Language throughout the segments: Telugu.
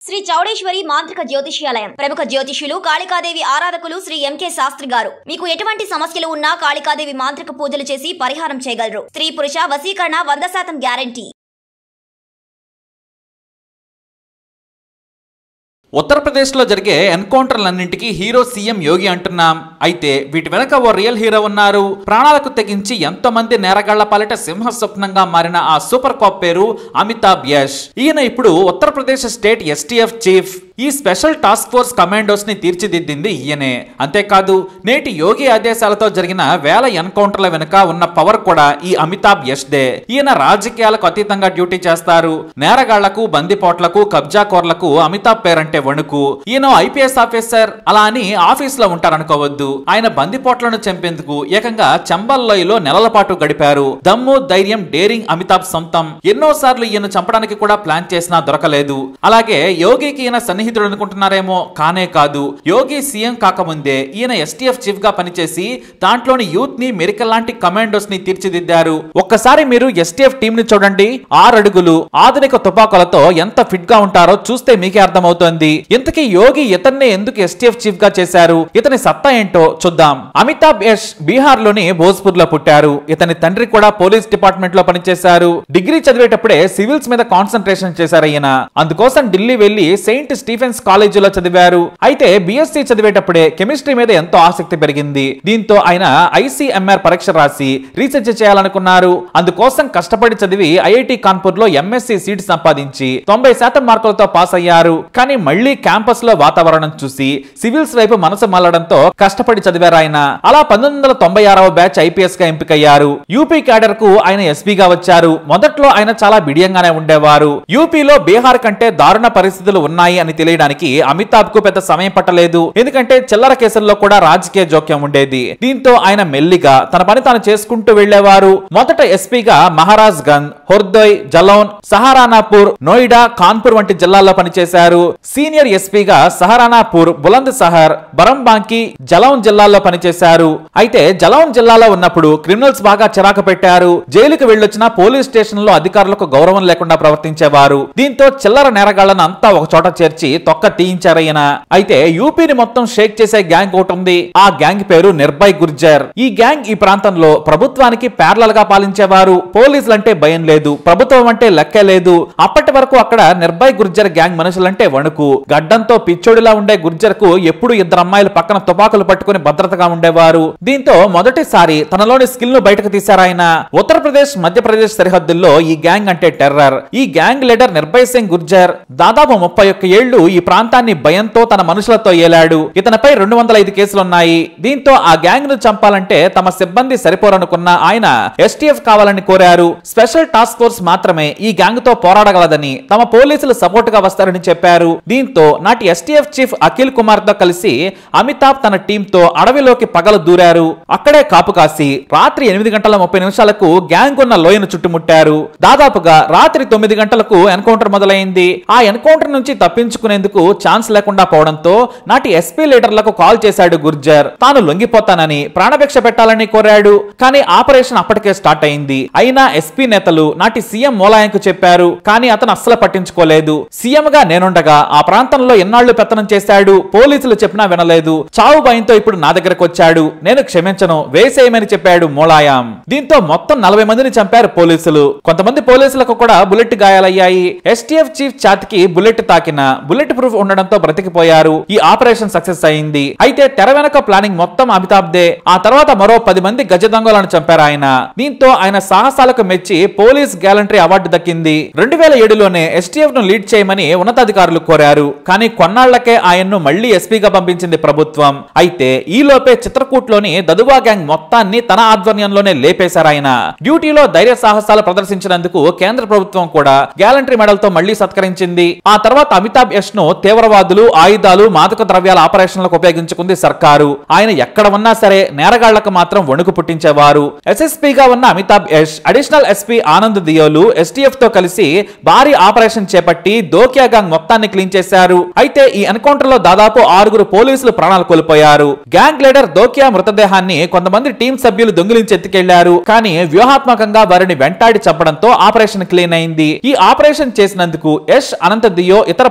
శ్రీ చౌడేశ్వరి మాంత్రిక జ్యోతిష్యాలయం ప్రముఖ జ్యోతిష్యులు కాళికాదేవి ఆరాధకులు శ్రీ ఎంకే శాస్త్రి గారు మీకు ఎటువంటి సమస్యలు ఉన్నా కాళికాదేవి మాంత్రిక పూజలు చేసి పరిహారం చేయగలరు స్త్రీ పురుష వశీకరణ వంద శాతం గ్యారంటీ ఉత్తరప్రదేశ్లో జరిగే ఎన్కౌంటర్లన్నింటికీ హీరో సీఎం యోగి అంటున్నాం అయితే వీటి వెనక ఓ రియల్ హీరో ఉన్నారు ప్రాణాలకు తెగించి ఎంతో మంది నేరగాళ్ల పాలిట సింహ స్వప్నంగా మారిన ఆ సూపర్ కాప్ పేరు అమితాబ్ యష్ ఈయన ఇప్పుడు ఉత్తరప్రదేశ్ స్టేట్ ఎస్టీఎఫ్ చీఫ్ ఈ స్పెషల్ టాస్క్ ఫోర్స్ కమాండోస్ ని తీర్చిదిద్దింది ఈయనే అంతేకాదు నేటి యోగి ఆదేశాలతో జరిగిన వేల ఎన్కౌంటర్ల వెనుక ఉన్న పవర్ కూడా ఈ అమితాబ్ యష్ దే ఈయన రాజకీయాలకు అతీతంగా డ్యూటీ చేస్తారు నేరగాళ్లకు బందిపోట్లకు కబ్జాకోర్లకు అమితాబ్ పేరంటే వణుకు ఈయన ఐపీఎస్ ఆఫీసర్ అలా అని ఆఫీస్ లో ఉంటారనుకోవద్దు ఆయన బందిపోట్లను చంపేందుకు ఏకంగా చంబల్లోయలో నెలల పాటు గడిపారు దమ్ము ధైర్యం డేరింగ్ అమితాబ్ సొంతం ఎన్నో సార్లు ఈయన చంపడానికి కూడా ప్లాన్ చేసినా దొరకలేదు అలాగే యోగికి ఈయన సన్నిహితుడు అనుకుంటున్నారేమో కానే కాదు యోగి సీఎం కాకముందే ఈయన ఎస్టీఎఫ్ చీఫ్ గా పనిచేసి దాంట్లోని యూత్ ని మెరికల్ లాంటి కమాండోస్ ని తీర్చిదిద్దారు ఒక్కసారి మీరు ఎస్టీఎఫ్ టీం ని చూడండి ఆరు అడుగులు ఆధునిక తుపాకులతో ఎంత ఫిట్ గా ఉంటారో చూస్తే మీకే అర్థమవుతోంది ఇంతకీ యోగి ఇతన్ని ఎందుకు ఎస్టీఎఫ్ చీఫ్ గా చేశారు ఇతని సత్తా ఏంటో చూద్దాం అమితాబ్ యష్ బీహార్ లోని భోజ్పూర్ లో పుట్టారు ఇతని తండ్రి కూడా పోలీస్ డిపార్ట్మెంట్ లో పనిచేశారు డిగ్రీ చదివేటప్పుడే సివిల్స్ మీద కాన్సన్ట్రేషన్ చేశారు ఈయన అందుకోసం ఢిల్లీ వెళ్లి సెయింట్ స్టీఫెన్స్ కాలేజీలో చదివారు అయితే బీఎస్సీ చదివేటప్పుడే కెమిస్ట్రీ మీద ఎంతో ఆసక్తి పెరిగింది దీంతో ఆయన ఐసీఎంఆర్ పరీక్ష రాసి రీసెర్చ్ చేయాలనుకున్నారు అందుకోసం కష్టపడి చదివి ఐఐటి కాన్పూర్ లో ఎంఎస్సీ సీట్ సంపాదించి తొంభై శాతం మార్కులతో పాస్ అయ్యారు కానీ మళ్ళీ క్యాంపస్ లో వాతావరణం చూసి సివిల్స్ వైపు మనసు మళ్ళడంతో కష్టపడి చదివారు ఆయన అలా పంతొమ్మిది వందల తొంభై ఆరవ బ్యాచ్ ఐపీఎస్ గా ఎంపికయ్యారు యూపీ క్యాడర్ కు ఆయన ఎస్పీగా వచ్చారు మొదట్లో ఆయన చాలా బిడియంగానే ఉండేవారు యూపీలో బీహార్ కంటే దారుణ పరిస్థితులు ఉన్నాయి అని తెలియడానికి అమితాబ్ కు పెద్ద సమయం పట్టలేదు ఎందుకంటే చిల్లర కేసుల్లో కూడా రాజకీయ జోక్యం ఉండేది దీంతో ఆయన మెల్లిగా తన పని తాను చేసుకుంటూ వెళ్లేవారు మొదట ఎస్పీగా మహారాజ్ గంజ్ హొర్దోయ్ జలౌన్ సహారానాపూర్ నోయిడా కాన్పూర్ వంటి జిల్లాల్లో పనిచేశారు సీనియర్ ఎస్పీగా సహారానాపూర్ బులంద్ సహర్ బరంబాంకి జలౌన్ జిల్లాల్లో పనిచేశారు అయితే జలౌన్ జిల్లాలో ఉన్నప్పుడు క్రిమినల్స్ బాగా చిరాకు పెట్టారు జైలుకు వెళ్ళొచ్చిన పోలీస్ స్టేషన్ లో అధికారులకు గౌరవం లేకుండా ప్రవర్తించేవారు దీంతో చిల్లర నేరగాళ్లను అంతా ఒక చోట చేర్చి తొక్క తీయించారయ్యన అయితే యూపీని మొత్తం షేక్ చేసే గ్యాంగ్ ఒకటి ఉంది ఆ గ్యాంగ్ పేరు నిర్భయ్ గుర్జర్ ఈ గ్యాంగ్ ఈ ప్రాంతంలో ప్రభుత్వానికి ప్యారలల్ గా పాలించేవారు పోలీసులంటే భయం లేదు ప్రభుత్వం అంటే లెక్కే లేదు అప్పటి వరకు అక్కడ నిర్భయ్ గుర్జర్ గ్యాంగ్ మనుషులంటే వణుకు గడ్డంతో పిచ్చోడిలా ఉండే గుర్జర్ కు ఎప్పుడు ఇద్దరు అమ్మాయిలు పక్కన తుపాకులు పట్టుకుని భద్రతగా ఉండేవారు దీంతో మొదటిసారి తనలోని స్కిల్ ను బయటకు తీశారాయన ఉత్తరప్రదేశ్ మధ్యప్రదేశ్ సరిహద్దుల్లో ఈ గ్యాంగ్ అంటే టెర్రర్ ఈ గ్యాంగ్ లీడర్ నిర్భయ్ సింగ్ గుర్జర్ దాదాపు ముప్పై ఒక్క ఏళ్లు ఈ ప్రాంతాన్ని భయంతో తన మనుషులతో ఏలాడు ఇతనిపై రెండు వందల ఐదు కేసులున్నాయి దీంతో ఆ గ్యాంగ్ ను చంపాలంటే తమ సిబ్బంది సరిపోరనుకున్న ఆయన ఎస్టీఎఫ్ కావాలని కోరారు స్పెషల్ టాస్క్ ఫోర్స్ మాత్రమే ఈ గ్యాంగ్ తో పోరాడగలదని తమ పోలీసులు సపోర్ట్ గా వస్తారని చెప్పారు దీంతో నాటి ఎస్టీఎఫ్ చీఫ్ అఖిల్ కుమార్ తో కలిసి అమితాబ్ తన టీంతో అడవిలోకి పగలు దూరారు అక్కడే కాపు కాసి రాత్రి ఎనిమిది గంటల ముప్పై నిమిషాలకు గ్యాంగ్ ఉన్న లోయను చుట్టుముట్టారు దాదాపుగా రాత్రి తొమ్మిది గంటలకు ఎన్కౌంటర్ మొదలైంది ఆ ఎన్కౌంటర్ నుంచి తప్పించుకునేందుకు ఛాన్స్ లేకుండా పోవడంతో నాటి ఎస్పీ లీడర్లకు కాల్ చేశాడు గుర్జర్ తాను లొంగిపోతానని ప్రాణభిక్ష పెట్టాలని కోరాడు కానీ ఆపరేషన్ అప్పటికే స్టార్ట్ అయింది అయినా ఎస్పీ నేతలు నాటి సీఎం మోలాయంకు చెప్పారు కానీ అతను అస్సలు పట్టించుకోలేదు సీఎం గా నేనుండగా ఆ ప్రాంతంలో ఎన్నాళ్లు పెత్తనం చేశాడు పోలీసులు చెప్పినా వినలేదు చావు భయంతో ఇప్పుడు నా దగ్గరకు వచ్చాడు నేను క్షమించను వేసేయమని చెప్పాడు మోలాయం దీంతో మొత్తం నలభై మందిని చంపారు పోలీసులు కొంతమంది పోలీసులకు కూడా బుల్లెట్ గాయాలయ్యాయి ఎస్టీఎఫ్ చీఫ్ ఛాతికి బుల్లెట్ తాకిన బుల్లెట్ ప్రూఫ్ ఉండడంతో బ్రతికిపోయారు ఈ ఆపరేషన్ సక్సెస్ అయింది అయితే తెర వెనక ప్లానింగ్ మొత్తం అమితాబ్ దే ఆ తర్వాత మరో పది మంది గజ దొంగలను చంపారు ఆయన దీంతో ఆయన సాహసాలకు మెచ్చి పోలీస్ గ్యాలంటరీ అవార్డు దక్కింది రెండు వేల ఏడులోనే ఎస్టీఎఫ్ ను లీడ్ చేయమని ఉన్నతాధికారులు కోరారు కానీ కొన్నాళ్లకే ఆయన్ను మళ్లీ ఎస్పీగా పంపించింది ప్రభుత్వం అయితే ఈ లోపే చిత్రకూట్లోని దదువా గ్యాంగ్ మొత్తాన్ని తన ఆధ్వర్యంలోనే లేపేశారు ఆయన డ్యూటీలో ధైర్య సాహసాలు ప్రదర్శించినందుకు కేంద్ర ప్రభుత్వం కూడా గ్యాలంటరీ మెడల్ తో మళ్లీ సత్కరించింది ఆ తర్వాత అమితాబ్ యష్ ను తీవ్రవాదులు ఆయుధాలు మాదక ద్రవ్యాల ఆపరేషన్లకు ఉపయోగించుకుంది సర్కారు ఆయన ఎక్కడ ఉన్నా సరే నేరగాళ్లకు మాత్రం వణుకు పుట్టించేవారు ఎస్ఎస్పీగా ఉన్న అమితాబ్ యష్ అడిషనల్ ఎస్పీ ఆనంద్ దియోలు ఎస్టీఎఫ్ తో కలిసి భారీ ఆపరేషన్ చేపట్టి దోకియా గ్యాంగ్ మొత్తాన్ని క్లీన్ చేశారు అయితే ఈ ఎన్కౌంటర్ లో దాదాపు ఆరుగురు పోలీసులు ప్రాణాలు కోల్పోయారు గ్యాంగ్ లీడర్ దోకియా మృతదేహాన్ని కొంతమంది టీం సభ్యులు దొంగిలించి ఎత్తుకెళ్లారు కానీ వ్యూహాత్మకంగా వారిని వెంటాడి చంపడంతో ఆపరేషన్ క్లీన్ అయింది ఈ ఆపరేషన్ చేసినందుకు యష్ అనంత దియో ఇతర పోలీసుల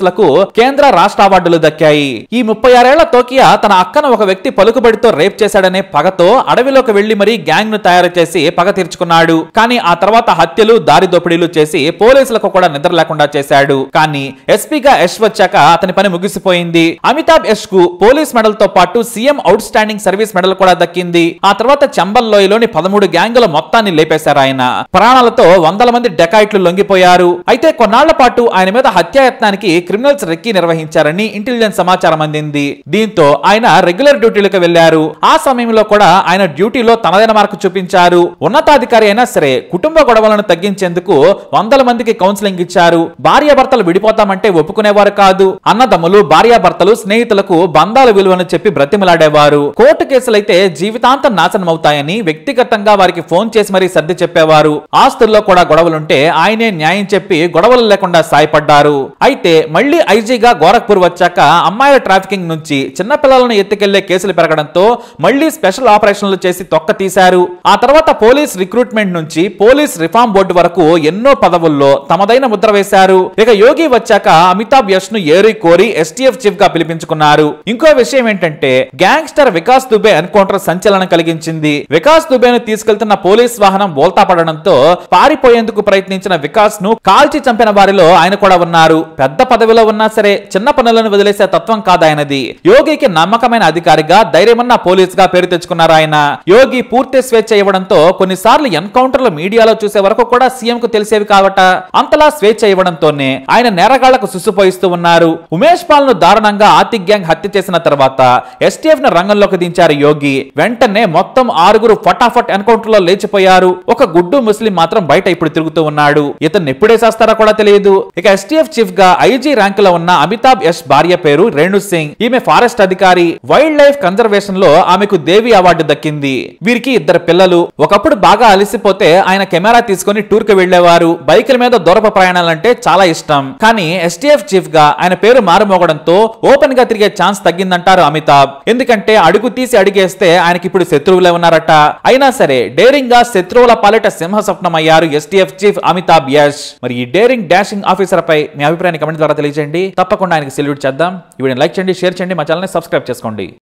పోలీసులకు కేంద్ర రాష్ట్ర అవార్డులు దక్కాయి ఈ ముప్పై ఆరేళ్ల తోకియా తన అక్కను ఒక వ్యక్తి పలుకుబడితో రేప్ చేశాడనే పగతో అడవిలోకి వెళ్లి మరీ గ్యాంగ్ ను తయారు చేసి పగ తీర్చుకున్నాడు కానీ ఆ తర్వాత హత్యలు దారి దోపిడీలు చేసి పోలీసులకు కూడా నిద్ర లేకుండా చేశాడు కానీ ఎస్పీగా యశ్ వచ్చాక అతని పని ముగిసిపోయింది అమితాబ్ యశ్ కు పోలీస్ మెడల్ తో పాటు CM outstanding service medal కూడా దక్కింది ఆ తర్వాత చంబల్ లోయలోని పదమూడు గ్యాంగుల మొత్తాన్ని లేపేశారు ఆయన ప్రాణాలతో వందల మంది డెకాయిట్లు లొంగిపోయారు అయితే కొన్నాళ్ల పాటు ఆయన మీద హత్యాయత్నానికి క్రిమినల్స్ రెక్కి నిర్వహించారని ఇంటెలిజెన్స్ సమాచారం అందింది దీంతో ఆయన రెగ్యులర్ డ్యూటీలకు వెళ్లారు ఆ సమయంలో కూడా ఆయన డ్యూటీలో తనదైన మార్కు చూపించారు ఉన్నతాధికారి అయినా సరే కుటుంబ గొడవలను తగ్గించేందుకు వందల మందికి కౌన్సిలింగ్ ఇచ్చారు భార్యాభర్తలు విడిపోతామంటే ఒప్పుకునేవారు కాదు అన్నదమ్ములు భార్యాభర్తలు స్నేహితులకు బంధాల విలువను చెప్పి బ్రతిమలాడేవారు కోర్టు కేసులైతే జీవితాంతం నాశనం అవుతాయని వ్యక్తిగతంగా వారికి ఫోన్ చేసి మరీ సర్ది చెప్పేవారు ఆస్తుల్లో కూడా గొడవలుంటే ఆయనే న్యాయం చెప్పి గొడవలు లేకుండా సాయపడ్డారు అయితే మళ్ళీ ఐజీగా గోరఖ్పూర్ వచ్చాక అమ్మాయిల ట్రాఫికింగ్ నుంచి చిన్న పిల్లలను ఎత్తుకెళ్లే కేసులు పెరగడంతో మళ్ళీ స్పెషల్ ఆపరేషన్లు చేసి తొక్క తీశారు ఆ తర్వాత పోలీస్ రిక్రూట్మెంట్ నుంచి పోలీస్ రిఫార్మ్ బోర్డు వరకు ఎన్నో పదవుల్లో తమదైన ముద్ర వేశారు ఇక యోగి వచ్చాక అమితాబ్ యశ్ ను ఏరి కోరి ఎస్టీఎఫ్ చీఫ్ గా పిలిపించుకున్నారు ఇంకో విషయం ఏంటంటే గ్యాంగ్స్టర్ వికాస్ దుబే ఎన్కౌంటర్ సంచలనం కలిగించింది వికాస్ దుబేను తీసుకెళ్తున్న పోలీస్ వాహనం బోల్తా పడడంతో పారిపోయేందుకు ప్రయత్నించిన వికాస్ ను కాల్చి చంపిన వారిలో ఆయన కూడా ఉన్నారు పెద్ద పదవిలో ఉన్నా సరే చిన్న పనులను వదిలేసే తత్వం కాదాయనది యోగికి నమ్మకమైన అధికారిగా ధైర్యమన్న పోలీస్ గా పేరు తెచ్చుకున్నారు ఆయన యోగి పూర్తి స్వేచ్ఛ ఇవ్వడంతో కొన్నిసార్లు ఎన్కౌంటర్లు మీడియాలో చూసే వరకు కూడా సీఎం కు తెలిసేవి కావట అంతలా స్వేచ్ఛ ఇవ్వడంతోనే ఆయన నేరగాళ్లకు సుసుపోయిస్తూ ఉన్నారు ఉమేష్ పాల్ ను దారుణంగా ఆతిక్ గ్యాంగ్ హత్య చేసిన తర్వాత ఎస్టీఎఫ్ ను రంగంలోకి దించారు యోగి వెంటనే మొత్తం ఆరుగురు ఫటాఫట్ ఎన్కౌంటర్ లో లేచిపోయారు ఒక గుడ్డు ముస్లిం మాత్రం బయట ఇప్పుడు తిరుగుతూ ఉన్నాడు ఇతన్ని ఎప్పుడేసేస్తారో కూడా తెలియదు ఇక ఎస్టీఎఫ్ చీఫ్ గా ఐజీ ర్యాంక్ లో ఉన్న అమితాబ్ యశ్ భార్య పేరు రేణు సింగ్ ఈమె ఫారెస్ట్ అధికారి వైల్డ్ లైఫ్ కన్జర్వేషన్ లో ఆమెకు దేవి అవార్డు దక్కింది వీరికి ఇద్దరు పిల్లలు ఒకప్పుడు బాగా అలసిపోతే ఆయన కెమెరా తీసుకుని టూర్ కు వెళ్లేవారు బైకుల మీద దూరపు ప్రయాణాలంటే చాలా ఇష్టం కానీ ఎస్టీఎఫ్ చీఫ్ గా ఆయన పేరు మారుమోగడంతో ఓపెన్ గా తిరిగే ఛాన్స్ తగ్గిందంటారు అమితాబ్ ఎందుకంటే అడుగు తీసి అడిగేస్తే ఆయనకి ఇప్పుడు శత్రువులే ఉన్నారట అయినా సరే డేరింగ్ గా శత్రువుల పాలిట సింహ స్వప్నం అయ్యారు ఎస్టీఎఫ్ చీఫ్ అమితాబ్ యశ్ మరి ఈ డేరింగ్ డాషింగ్ ఆఫీసర్ పై మీ అభిప్రాయాన్ని కమెంట్ ద్వారా తెలియజేయండి తప్పకుండా ఆయనకి సెల్యూట్ చేద్దాం ఈ వీడియోని లైక్ చేయండి షేర్ చేయండి మా ఛానల్ సబ్స్క్రైబ్ చేసుకోండి